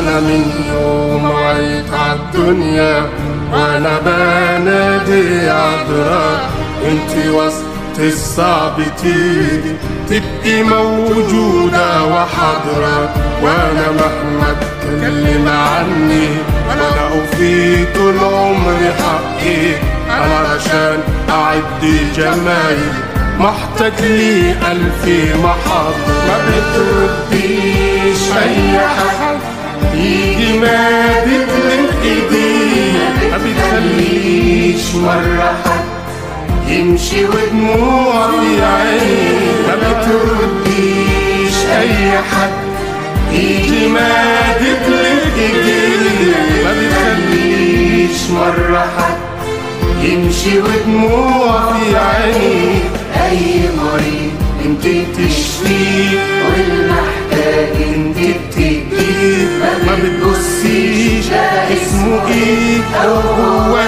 انا من يوم وعيت عالدنيا وانا بنادي عذراء انت وسط الصعب تيجي تبقي موجودة وحاضرة وانا مهما اتكلم عني ولا أوفي طول عمري حقي انا علشان اعد جمايل محتاج لي ألف محاضر ما بترديش أي حد يجي مادد من ايديا ما بتخليش مرة حد يمشي ودموع في عيني ما بترديش اي حد يجي مادد من ايديا ما بتخليش مرة حد يمشي ودموع في عيني أي مريض انت تشفيه والمحتاج انت بتديه ما بتبصيش اسمه ايه او هو